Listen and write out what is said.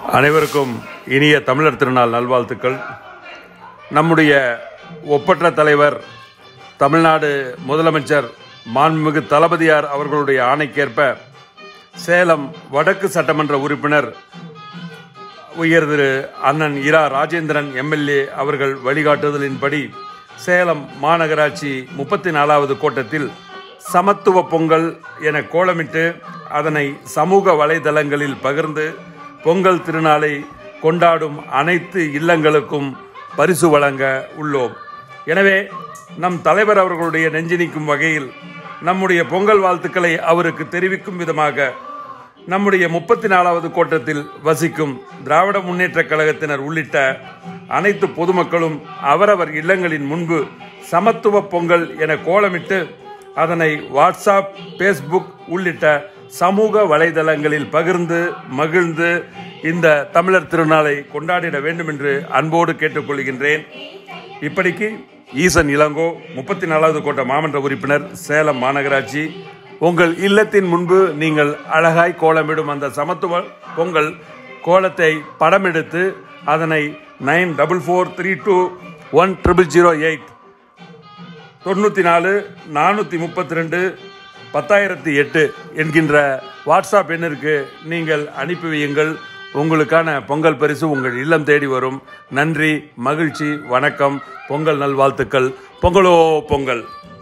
அனைவருக்கும் இனிய தமிழர் திருநாள் நல்வாழ்த்துக்கள் நம்முடைய ஒப்பற்ற தலைவர் தமிழ்நாடு முதலமைச்சர் மாண்புமிகு தளபதியார் அவர்களுடைய ஆணைக்கேற்ப சேலம் வடக்கு சட்டமன்ற உறுப்பினர் உயர் திரு அண்ணன் இரா ராஜேந்திரன் எம்எல்ஏ அவர்கள் வழிகாட்டுதலின்படி சேலம் மாநகராட்சி முப்பத்தி நாலாவது கோட்டத்தில் சமத்துவ பொங்கல் என கோலமிட்டு அதனை சமூக வலைதளங்களில் பகிர்ந்து பொங்கல் திருநாளை கொண்டாடும் அனைத்து இல்லங்களுக்கும் பரிசு வழங்க உள்ளோம் எனவே நம் தலைவர் அவர்களுடைய நெஞ்சினிக்கும் வகையில் நம்முடைய பொங்கல் வாழ்த்துக்களை அவருக்கு தெரிவிக்கும் விதமாக நம்முடைய முப்பத்தி நாலாவது கோட்டத்தில் வசிக்கும் திராவிட முன்னேற்றக் கழகத்தினர் உள்ளிட்ட அனைத்து பொதுமக்களும் அவரவர் இல்லங்களின் முன்பு சமத்துவ பொங்கல் என கோலமிட்டு அதனை வாட்ஸ்அப் ஃபேஸ்புக் உள்ளிட்ட சமூக வலைதளங்களில் பகிர்ந்து மகிழ்ந்து இந்த தமிழர் திருநாளை கொண்டாடிட வேண்டும் என்று அன்போடு கேட்டுக்கொள்கின்றேன் இப்படிக்கு ஈசன் இளங்கோ முப்பத்தி நாலாவது கோட்ட மாமன்ற உறுப்பினர் சேலம் மாநகராட்சி உங்கள் இல்லத்தின் முன்பு நீங்கள் அழகாய் கோலமிடும் அந்த சமத்துவ பொங்கல் கோலத்தை படமெடுத்து அதனை nine double four three two one triple zero eight தொண்ணூற்றி நாலு நானூற்றி முப்பத்தி ரெண்டு பத்தாயிரத்தி எட்டு என்கின்ற வாட்ஸ்அப் எண்ணிற்கு நீங்கள் அனுப்பி வையுங்கள் உங்களுக்கான பொங்கல் பரிசு உங்கள் இல்லம் தேடி வரும் நன்றி மகிழ்ச்சி வணக்கம் பொங்கல் நல்வாழ்த்துக்கள் பொங்கலோ பொங்கல்